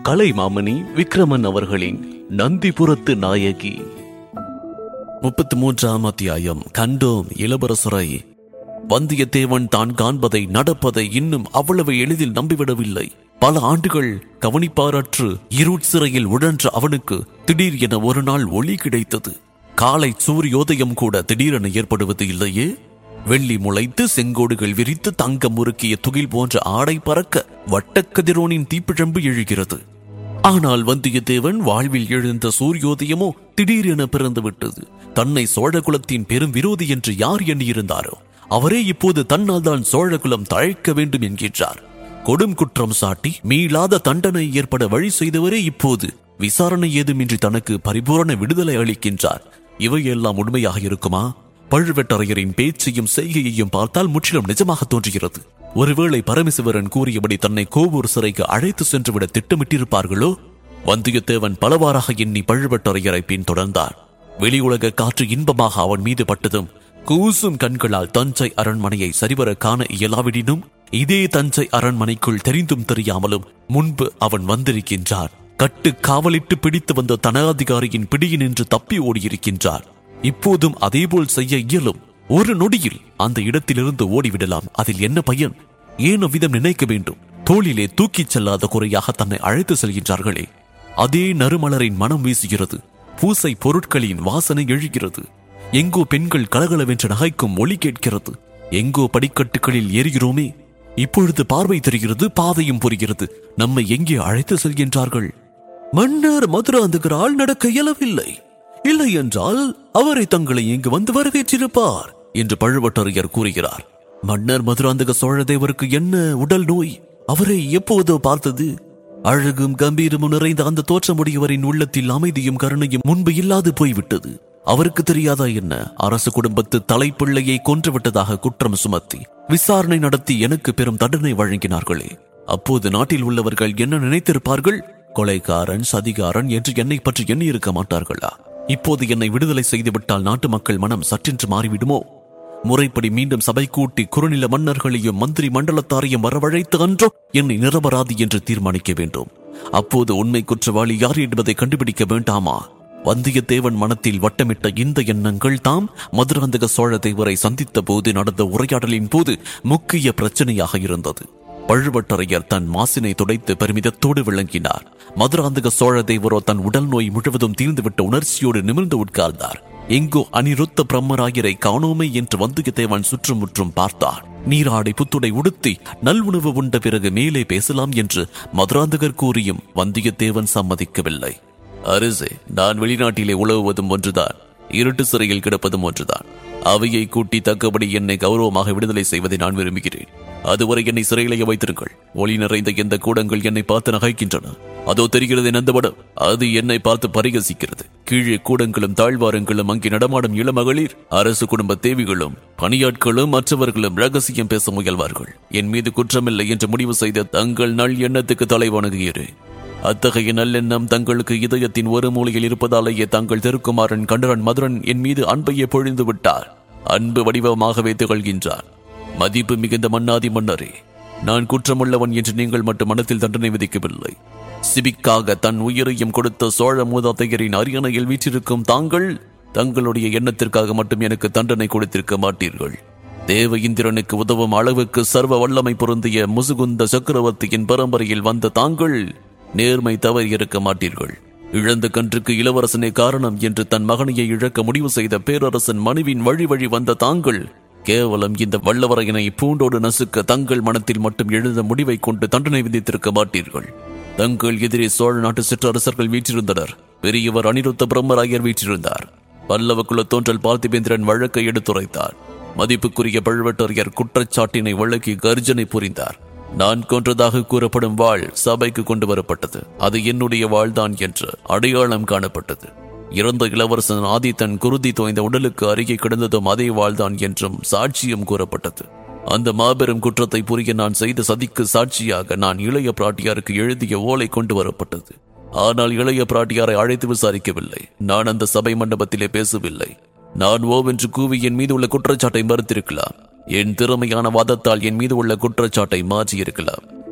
கலைமாமணி விக்ரமன் அவர்களின் நந்திபுரத்து நாயகி முப்பத்தி மூன்றாம் அத்தியாயம் கண்டோம் இளவரசரை வந்தியத்தேவன் தான் காண்பதை நடப்பதை இன்னும் அவ்வளவு எளிதில் நம்பிவிடவில்லை பல ஆண்டுகள் கவனிப்பாரற்று இருட்சிறையில் உழன்ற அவனுக்கு திடீர் என ஒரு நாள் ஒளி கிடைத்தது காலை சூரியோதயம் கூட திடீரென ஏற்படுவது இல்லையே வெள்ளி முளைத்து செங்கோடுகள் விரித்து தங்கம் முறுக்கிய துகில் போன்ற ஆடை பறக்க வட்டக்கதிரோனின் தீப்பிழம்பு எழுகிறது ஆனால் வந்தியத்தேவன் வாழ்வில் எழுந்த சூரியோதயமோ திடீரென பிறந்து விட்டது தன்னை சோழகுலத்தின் பெரும் விரோதி என்று யார் எண்ணியிருந்தாரோ அவரே இப்போது தன்னால் தான் சோழகுலம் தழைக்க வேண்டும் என்கின்றார் கொடும் குற்றம் சாட்டி மீளாத தண்டனை ஏற்பட வழி செய்தவரே இப்போது விசாரணை ஏதுமின்றி தனக்கு பரிபூரண விடுதலை அளிக்கின்றார் இவையெல்லாம் உண்மையாக இருக்குமா பழுவேட்டரையரின் பேச்சையும் செய்கையையும் பார்த்தால் முற்றிலும் நிஜமாக தோன்றுகிறது ஒருவேளை பரமசிவரன் கூறியபடி தன்னை கோவூர் சிறைக்கு அழைத்து சென்றுவிட திட்டமிட்டிருப்பார்களோ வந்தியத்தேவன் பலவாறாக எண்ணி பழுவேட்டரையரை பின்தொடர்ந்தார் வெளியுலக காற்று இன்பமாக அவன் மீது பட்டதும் கூசும் கண்களால் தஞ்சை அரண்மனையை சரிவர காண இயலாவிடினும் இதே தஞ்சை அரண்மனைக்குள் தெரிந்தும் தெரியாமலும் முன்பு அவன் வந்திருக்கின்றார் கட்டு காவலிட்டு பிடித்து வந்த தனாதிகாரியின் பிடியினின்று தப்பி ஓடியிருக்கின்றார் இப்போதும் அதேபோல் செய்ய இயலும் ஒரு நொடியில் அந்த இடத்திலிருந்து ஓடிவிடலாம் அதில் என்ன பயன் ஏன் அவ்விதம் நினைக்க வேண்டும் தோளிலே தூக்கிச் செல்லாத குறையாக தன்னை அழைத்து செல்கின்றார்களே அதே நறுமலரின் மனம் வீசுகிறது பூசை பொருட்களின் வாசனை எழுகிறது எங்கோ பெண்கள் கலகலவென்று நகைக்கும் ஒளி கேட்கிறது எங்கோ படிக்கட்டுகளில் ஏறுகிறோமே இப்பொழுது பார்வை தெரிகிறது பாதையும் புரிகிறது நம்மை எங்கே அழைத்து செல்கின்றார்கள் மன்னர் மதுராந்தகரால் நடக்க இயலவில்லை இல்லை என்றால் அவரை தங்களை இங்கு வந்து வரவேற்றிருப்பார் என்று பழுவட்டரையர் கூறுகிறார் மன்னர் மதுராந்தக சோழதேவருக்கு என்ன உடல் நோய் அவரை எப்போதோ பார்த்தது அழகும் கம்பீரமும் நிறைந்த அந்த தோற்றமுடையவரின் உள்ளத்தில் அமைதியும் கருணையும் முன்பு இல்லாது போய்விட்டது அவருக்கு தெரியாதா என்ன அரசு குடும்பத்து தலைப்பிள்ளையை கொன்றுவிட்டதாக குற்றம் சுமத்தி விசாரணை நடத்தி எனக்கு பெரும் தண்டனை வழங்கினார்களே அப்போது நாட்டில் உள்ளவர்கள் என்ன நினைத்திருப்பார்கள் கொலைகாரன் சதிகாரன் என்று என்னை பற்றி எண்ணி இருக்க மாட்டார்களா இப்போது என்னை விடுதலை செய்துவிட்டால் நாட்டு மக்கள் மனம் சற்றென்று மாறிவிடுமோ முறைப்படி மீண்டும் சபை கூட்டி குறுநில மன்னர்களையும் மந்திரி மண்டலத்தாரையும் வரவழைத்து அன்றோ என்னை நிரபராதி என்று தீர்மானிக்க வேண்டும் அப்போது உண்மை குற்றவாளி யார் என்பதை கண்டுபிடிக்க வேண்டாமா வந்தியத்தேவன் மனத்தில் வட்டமிட்ட இந்த எண்ணங்கள் தாம் மதுராந்தக சோழ தேவரை சந்தித்த போது நடந்த உரையாடலின் போது முக்கிய பிரச்சனையாக இருந்தது பழுவட்டரையர் தன் மாசினை துடைத்து பெருமிதத்தோடு விளங்கினார் மதுராந்தக சோழ தேவரோ தன் உடல் நோய் முழுவதும் தீர்ந்துவிட்ட உணர்ச்சியோடு நிமிர்ந்து உட்கார்ந்தார் எங்கோ அனிருத்த பிரம்மராயரை காணோமை என்று வந்தியத்தேவன் சுற்றுமுற்றும் பார்த்தார் நீராடை புத்துடை உடுத்தி நல்உணவு உண்ட பிறகு மேலே பேசலாம் என்று மதுராந்தகர் கூறியும் வந்தியத்தேவன் சம்மதிக்கவில்லை அரசே நான் வெளிநாட்டிலே உழவுவதும் ஒன்றுதான் இருட்டு சிறையில் கிடப்பதும் ஒன்றுதான் அவையை கூட்டி தக்கபடி என்னை கௌரவமாக விடுதலை செய்வதை நான் விரும்புகிறேன் அதுவரை என்னை சிறையிலேயே வைத்திருங்கள் ஒளி நிறைந்த எந்த கூடங்கள் என்னை பார்த்து நகைக்கின்றன அதோ தெரிகிறது நந்தபடம் அது என்னை பார்த்து பரிகசிக்கிறது கீழே கூடங்களும் தாழ்வாரங்களும் அங்கே நடமாடும் இளமகளிர் அரசு குடும்ப தேவிகளும் பணியாட்களும் மற்றவர்களும் ரகசியம் பேச முயல்வார்கள் என் மீது குற்றமில்லை என்று முடிவு செய்த தங்கள் நல் எண்ணத்துக்கு தலை வணங்குகிறேன் அத்தகைய நல்லெண்ணம் தங்களுக்கு இதயத்தின் ஒரு மூலையில் இருப்பதாலேயே தங்கள் திருக்குமாரன் கண்டரன் மதுரன் என் மீது அன்பையே பொழிந்து விட்டார் அன்பு வடிவமாகவே திகழ்கின்றார் மதிப்பு மிகுந்த மன்னாதி மன்னரே நான் குற்றமுள்ளவன் என்று நீங்கள் மட்டும் மனத்தில் தண்டனை விதிக்கவில்லை சிபிக்காக தன் உயிரையும் கொடுத்த சோழ மூதாதையரின் அரியணையில் வீற்றிருக்கும் தாங்கள் தங்களுடைய எண்ணத்திற்காக மட்டும் எனக்கு தண்டனை கொடுத்திருக்க மாட்டீர்கள் தேவ இந்திரனுக்கு உதவும் அளவுக்கு சர்வ வல்லமை பொருந்திய முசுகுந்த சக்கரவர்த்தியின் பரம்பரையில் வந்த தாங்கள் நேர்மை தவறி இருக்க மாட்டீர்கள் இழந்த கன்றுக்கு இளவரசனே காரணம் என்று தன் மகனையை இழக்க முடிவு செய்த பேரரசன் மனைவின் வழி வழி வந்த தாங்கள் கேவலம் இந்த வல்லவரையனை பூண்டோடு நசுக்க தங்கள் மனத்தில் மட்டும் எழுந்த முடிவை கொண்டு தண்டனை விதித்திருக்க மாட்டீர்கள் தங்கள் எதிரே சோழ நாட்டு சிற்றரசர்கள் வீற்றிருந்தனர் பெரியவர் அனிருத்த பிரம்மராயர் வீற்றிருந்தார் பல்லவ குல தோன்றல் பார்த்திபேந்திரன் வழக்கை எடுத்துரைத்தார் மதிப்புக்குரிய பழுவட்டரையர் குற்றச்சாட்டினை வழக்கி கர்ஜனை புரிந்தார் நான் கொன்றதாக கூறப்படும் வாழ் சபைக்கு கொண்டு வரப்பட்டது அது என்னுடைய வாழ்தான் என்று அடையாளம் காணப்பட்டது இறந்த இளவரசன் ஆதித்தன் குருதி தோய்ந்த உடலுக்கு அருகே கிடந்ததும் அதே வாழ்தான் என்றும் சாட்சியம் கூறப்பட்டது அந்த மாபெரும் குற்றத்தை புரிய நான் செய்த சதிக்கு சாட்சியாக நான் இளைய பிராட்டியாருக்கு எழுதிய ஓலை கொண்டு வரப்பட்டது ஆனால் இளைய பிராட்டியாரை அழைத்து விசாரிக்கவில்லை நான் அந்த சபை மண்டபத்திலே பேசவில்லை நான் ஓவென்று கூவி என் மீது உள்ள குற்றச்சாட்டை மறுத்திருக்கலாம் என் திறமையான வாதத்தால் என் மீது உள்ள குற்றச்சாட்டை மாற்றியிருக்கலாம்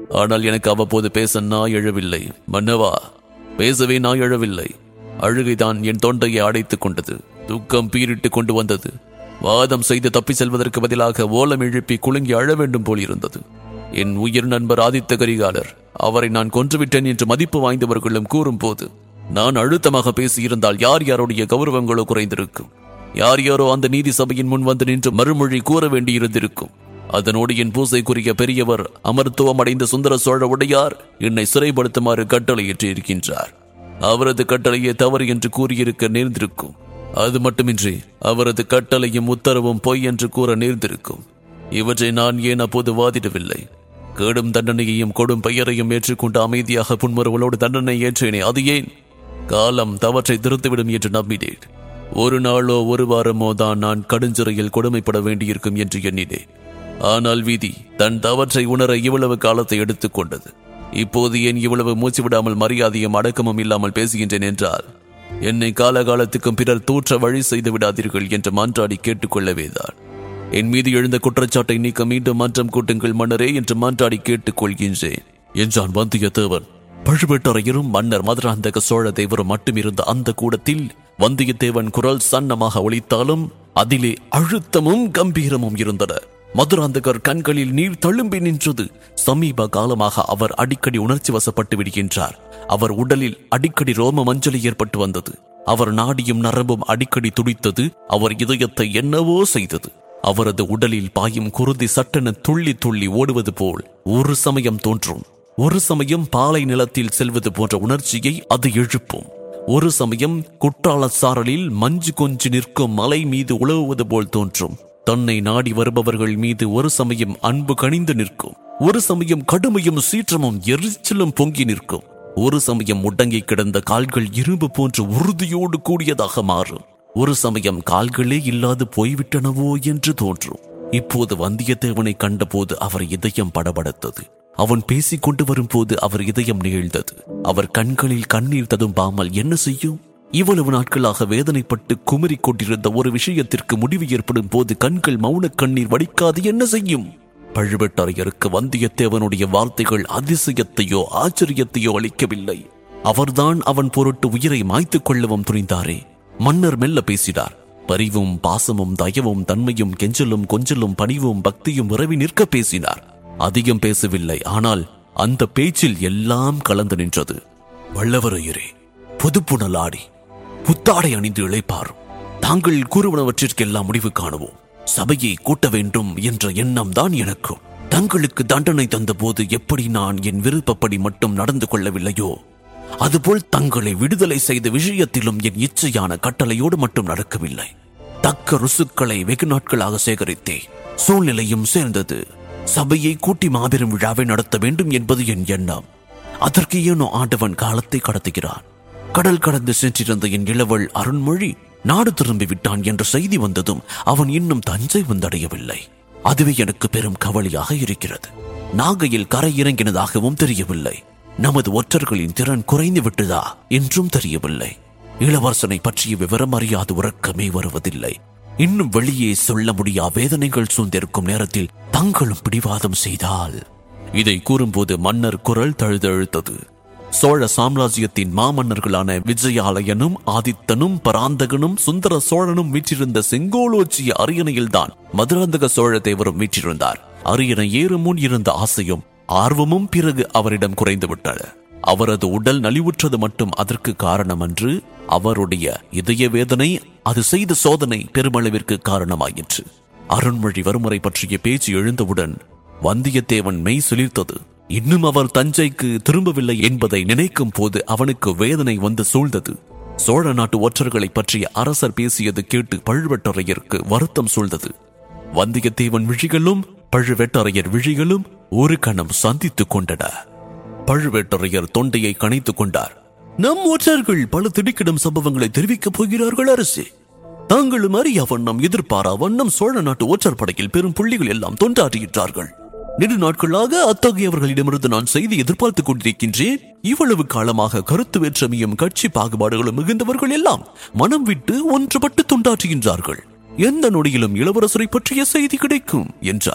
ஆனால் எனக்கு அவ்வப்போது பேச நாய் எழவில்லை மன்னவா பேசவே நாய் எழவில்லை அழுகைதான் என் தொண்டையை அடைத்துக் கொண்டது துக்கம் பீரிட்டு கொண்டு வந்தது வாதம் செய்து தப்பி செல்வதற்கு பதிலாக ஓலம் எழுப்பி குலுங்கி அழ வேண்டும் போல் இருந்தது என் உயிர் நண்பர் ஆதித்த கரிகாலர் அவரை நான் கொன்றுவிட்டேன் என்று மதிப்பு வாய்ந்தவர்களும் கூறும்போது நான் அழுத்தமாக பேசியிருந்தால் யார் யாருடைய கௌரவங்களோ குறைந்திருக்கும் யார் யாரோ அந்த நீதி சபையின் முன் வந்து நின்று மறுமொழி கூற வேண்டியிருந்திருக்கும் அதனோடு என் பூசைக்குரிய பெரியவர் அமர்த்துவம் அடைந்த சுந்தர சோழ உடையார் என்னை சிறைப்படுத்துமாறு கட்டளையிட்டு இருக்கின்றார் அவரது கட்டளையே தவறு என்று கூறியிருக்க நேர்ந்திருக்கும் அது மட்டுமின்றி அவரது கட்டளையும் உத்தரவும் பொய் என்று கூற நேர்ந்திருக்கும் இவற்றை நான் ஏன் அப்போது வாதிடவில்லை கேடும் தண்டனையையும் கொடும் பெயரையும் ஏற்றுக்கொண்டு அமைதியாக புன்முறுவலோடு தண்டனை ஏற்றேனே அது ஏன் காலம் தவற்றை திருத்திவிடும் என்று நம்பினேன் ஒரு நாளோ ஒரு வாரமோ தான் நான் கடுஞ்சிறையில் கொடுமைப்பட வேண்டியிருக்கும் என்று எண்ணினேன் ஆனால் விதி தன் தவற்றை உணர இவ்வளவு காலத்தை எடுத்துக்கொண்டது இப்போது ஏன் இவ்வளவு மூச்சு விடாமல் மரியாதையும் அடக்கமும் இல்லாமல் பேசுகின்றேன் என்றால் என்னை காலகாலத்துக்கும் பிறர் தூற்ற வழி செய்து விடாதீர்கள் என்று மான்றாடி கேட்டுக்கொள்ளவேதான் என் மீது எழுந்த குற்றச்சாட்டை நீக்க மீண்டும் மாற்றம் கூட்டுங்கள் மன்னரே என்று மான்றாடி கேட்டுக்கொள்கின்றேன் என்றான் வந்தியத்தேவன் பழுவேட்டரையரும் மன்னர் மதுராந்தக சோழ தேவரும் மட்டும் இருந்த அந்த கூடத்தில் வந்தியத்தேவன் குரல் சன்னமாக ஒலித்தாலும் அதிலே அழுத்தமும் கம்பீரமும் இருந்தன மதுராந்தகர் கண்களில் நீர் தழும்பி நின்றது சமீப காலமாக அவர் அடிக்கடி உணர்ச்சி வசப்பட்டு விடுகின்றார் அவர் உடலில் அடிக்கடி ரோம மஞ்சளி ஏற்பட்டு வந்தது அவர் நாடியும் நரம்பும் அடிக்கடி துடித்தது அவர் இதயத்தை என்னவோ செய்தது அவரது உடலில் பாயும் குருதி சட்டென துள்ளி துள்ளி ஓடுவது போல் ஒரு சமயம் தோன்றும் ஒரு சமயம் பாலை நிலத்தில் செல்வது போன்ற உணர்ச்சியை அது எழுப்பும் ஒரு சமயம் குற்றால சாரலில் மஞ்சு கொஞ்சி நிற்கும் மலை மீது உழவுவது போல் தோன்றும் தன்னை நாடி வருபவர்கள் மீது ஒரு சமயம் அன்பு கனிந்து நிற்கும் ஒரு சமயம் கடுமையும் சீற்றமும் எரிச்சலும் பொங்கி நிற்கும் ஒரு சமயம் முடங்கி கிடந்த கால்கள் இரும்பு போன்று உறுதியோடு கூடியதாக மாறும் ஒரு சமயம் கால்களே இல்லாது போய்விட்டனவோ என்று தோன்றும் இப்போது வந்தியத்தேவனை கண்டபோது அவர் இதயம் படபடத்தது அவன் பேசிக் கொண்டு வரும்போது அவர் இதயம் நிகழ்ந்தது அவர் கண்களில் கண்ணீர் ததும்பாமல் என்ன செய்யும் இவ்வளவு நாட்களாக வேதனைப்பட்டு குமரிக் கொண்டிருந்த ஒரு விஷயத்திற்கு முடிவு ஏற்படும் போது கண்கள் மௌன கண்ணீர் வடிக்காது என்ன செய்யும் பழுவேட்டரையருக்கு வந்தியத்தேவனுடைய வார்த்தைகள் அதிசயத்தையோ ஆச்சரியத்தையோ அளிக்கவில்லை அவர்தான் அவன் பொருட்டு உயிரை மாய்த்துக் கொள்ளவும் துணிந்தாரே மன்னர் மெல்ல பேசினார் பரிவும் பாசமும் தயவும் தன்மையும் கெஞ்சலும் கொஞ்சலும் பணிவும் பக்தியும் உறவி நிற்க பேசினார் அதிகம் பேசவில்லை ஆனால் அந்த பேச்சில் எல்லாம் கலந்து நின்றது வல்லவரையரே புதுப்புணல் ஆடி புத்தாடை அணிந்து இளைப்பாரும் தாங்கள் கூறுவனவற்றிற்கெல்லாம் முடிவு காணுவோம் சபையை கூட்ட வேண்டும் என்ற எண்ணம் தான் எனக்கும் தங்களுக்கு தண்டனை தந்தபோது எப்படி நான் என் விருப்பப்படி மட்டும் நடந்து கொள்ளவில்லையோ அதுபோல் தங்களை விடுதலை செய்த விஷயத்திலும் என் இச்சையான கட்டளையோடு மட்டும் நடக்கவில்லை தக்க ருசுக்களை வெகு நாட்களாக சேகரித்தேன் சூழ்நிலையும் சேர்ந்தது சபையை கூட்டி மாபெரும் விழாவை நடத்த வேண்டும் என்பது என் எண்ணம் அதற்கு ஏனோ ஆண்டவன் காலத்தை கடத்துகிறான் கடல் கடந்து சென்றிருந்த என் இளவல் அருண்மொழி நாடு திரும்பி விட்டான் என்ற செய்தி வந்ததும் அவன் இன்னும் தஞ்சை வந்தடையவில்லை அதுவே எனக்கு பெரும் கவலையாக இருக்கிறது நாகையில் கரை இறங்கினதாகவும் தெரியவில்லை நமது ஒற்றர்களின் திறன் குறைந்து விட்டதா என்றும் தெரியவில்லை இளவரசனை பற்றிய விவரம் அறியாது உறக்கமே வருவதில்லை இன்னும் வெளியே சொல்ல முடியா வேதனைகள் சூழ்ந்திருக்கும் நேரத்தில் தங்களும் பிடிவாதம் செய்தால் இதை கூறும்போது மன்னர் குரல் தழுதழுத்தது சோழ சாம்ராஜ்யத்தின் மாமன்னர்களான விஜயாலயனும் ஆதித்தனும் பராந்தகனும் சுந்தர சோழனும் வீற்றிருந்த செங்கோலோச்சிய அரியணையில்தான் மதுராந்தக சோழ தேவரும் வீற்றிருந்தார் அரியணை ஏறும் முன் இருந்த ஆசையும் ஆர்வமும் பிறகு அவரிடம் குறைந்து விட்டன அவரது உடல் நலிவுற்றது மட்டும் அதற்கு காரணமன்று அவருடைய இதய வேதனை அது செய்த சோதனை பெருமளவிற்கு காரணமாயிற்று அருண்மொழி வருமுறை பற்றிய பேச்சு எழுந்தவுடன் வந்தியத்தேவன் மெய் சிலிர்த்தது இன்னும் அவர் தஞ்சைக்கு திரும்பவில்லை என்பதை நினைக்கும் போது அவனுக்கு வேதனை வந்து சூழ்ந்தது சோழ நாட்டு ஒற்றர்களை பற்றிய அரசர் பேசியது கேட்டு பழுவேட்டரையருக்கு வருத்தம் சூழ்ந்தது வந்தியத்தேவன் விழிகளும் பழுவேட்டரையர் விழிகளும் ஒரு கணம் சந்தித்துக் கொண்டன பழுவேட்டரையர் தொண்டையை கணைத்துக் கொண்டார் நம் ஒற்றர்கள் பல திடுக்கிடும் சம்பவங்களை தெரிவிக்கப் போகிறார்கள் அரசே தாங்களும் அறிய வண்ணம் எதிர்பாரா வண்ணம் சோழ நாட்டு ஒற்றர் படையில் பெரும் புள்ளிகள் எல்லாம் தொண்டாற்றுகின்றார்கள் நெடு நாட்களாக அத்தகையவர்களிடமிருந்து நான் செய்தி எதிர்பார்த்துக் கொண்டிருக்கின்றேன் இவ்வளவு காலமாக கருத்து வேற்றமையும் கட்சி பாகுபாடுகளும் மிகுந்தவர்கள் எல்லாம் மனம் விட்டு ஒன்றுபட்டு தொண்டாற்றுகின்றார்கள் எந்த நொடியிலும் இளவரசரை பற்றிய செய்தி கிடைக்கும் என்றார்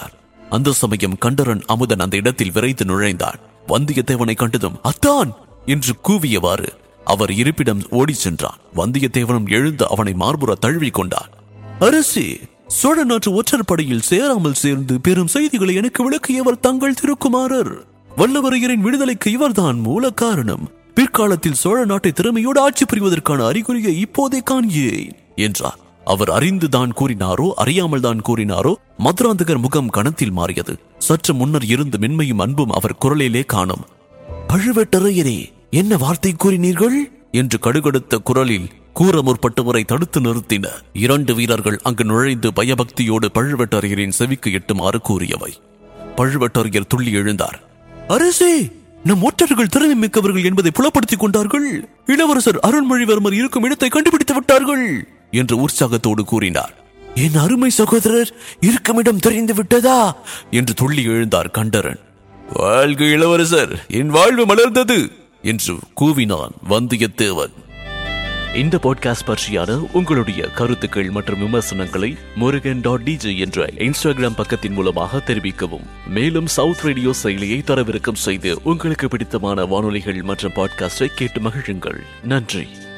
அந்த சமயம் கண்டரன் அமுதன் அந்த இடத்தில் விரைந்து நுழைந்தான் வந்தியத்தேவனை கண்டதும் அத்தான் என்று கூவியவாறு அவர் இருப்பிடம் ஓடிச் சென்றான் வந்தியத்தேவனும் எழுந்து அவனை மார்புற தழுவிக் கொண்டான் அரசே சோழ நாட்டு ஒற்றற்படையில் சேராமல் சேர்ந்து பெரும் செய்திகளை எனக்கு விளக்கியவர் தங்கள் திருக்குமாரர் வல்லவரையரின் விடுதலைக்கு இவர்தான் மூல காரணம் பிற்காலத்தில் சோழ நாட்டை திறமையோடு ஆட்சி புரிவதற்கான அறிகுறியை இப்போதே காண்கிறேன் என்றார் அவர் அறிந்துதான் கூறினாரோ அறியாமல் தான் கூறினாரோ மதுராந்தகர் முகம் கணத்தில் மாறியது சற்று முன்னர் இருந்த மென்மையும் அன்பும் அவர் குரலிலே காணும் பழுவேட்டரையரே என்ன வார்த்தை கூறினீர்கள் என்று கடுகடுத்த குரலில் கூற முற்பட்டவரை தடுத்து நிறுத்தின இரண்டு வீரர்கள் அங்கு நுழைந்து பயபக்தியோடு பழுவேட்டரையரின் செவிக்கு எட்டுமாறு கூறியவை பழுவேட்டரையர் துள்ளி எழுந்தார் அரசே நம் ஒற்றர்கள் திறமை மிக்கவர்கள் என்பதை புலப்படுத்திக் கொண்டார்கள் இளவரசர் அருண்மொழிவர்மர் இருக்கும் இடத்தை கண்டுபிடித்து விட்டார்கள் என்று உற்சாகத்தோடு கூறினார் என் அருமை சகோதரர் இருக்கும் இடம் தெரிந்து விட்டதா என்று துள்ளி எழுந்தார் கண்டரன் வாழ்க இளவரசர் என் வாழ்வு மலர்ந்தது என்று கூவினான் வந்தியத்தேவன் இந்த பாட்காஸ்ட் பற்றியான உங்களுடைய கருத்துக்கள் மற்றும் விமர்சனங்களை முருகன் டாட் டிஜே என்ற இன்ஸ்டாகிராம் பக்கத்தின் மூலமாக தெரிவிக்கவும் மேலும் சவுத் ரேடியோ செயலியை தரவிறக்கம் செய்து உங்களுக்கு பிடித்தமான வானொலிகள் மற்றும் பாட்காஸ்டை கேட்டு மகிழுங்கள் நன்றி